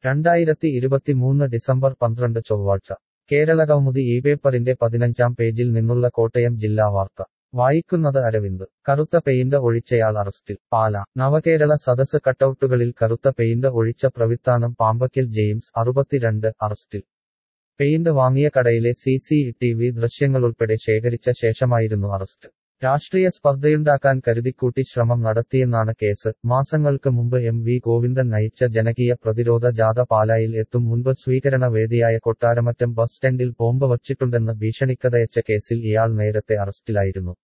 രണ്ടായിരത്തി ഇരുപത്തിമൂന്ന് ഡിസംബർ പന്ത്രണ്ട് ചൊവ്വാഴ്ച കേരളകൗമുദി ഈ പേപ്പറിന്റെ പതിനഞ്ചാം പേജിൽ നിന്നുള്ള കോട്ടയം ജില്ലാ വാർത്ത വായിക്കുന്നത് അരവിന്ദ് കറുത്ത പെയിന്റ് ഒഴിച്ചയാൾ അറസ്റ്റിൽ പാല നവകേരള സദസ് കട്ടൌട്ടുകളിൽ കറുത്ത പെയിന്റ് ഒഴിച്ച പ്രവിത്താനം പാമ്പക്കൽ ജെയിംസ് അറുപത്തിരണ്ട് അറസ്റ്റിൽ പെയിന്റ് വാങ്ങിയ കടയിലെ സി സി ടി വി ദൃശ്യങ്ങളുൾപ്പെടെ ശേഖരിച്ച ശേഷമായിരുന്നു അറസ്റ്റ് രാഷ്ട്രീയ സ്പർദ്ധയുണ്ടാക്കാൻ കരുതിക്കൂട്ടി ശ്രമം നടത്തിയെന്നാണ് കേസ് മാസങ്ങൾക്ക് മുമ്പ് എം വി ഗോവിന്ദൻ നയിച്ച ജനകീയ പ്രതിരോധ ജാഥ പാലായിൽ എത്തും മുൻപ് സ്വീകരണ വേദിയായ കൊട്ടാരമറ്റം ബസ് സ്റ്റാൻഡിൽ ബോംബ് വച്ചിട്ടുണ്ടെന്ന് ഭീഷണിക്കതയച്ച കേസിൽ ഇയാൾ നേരത്തെ അറസ്റ്റിലായിരുന്നു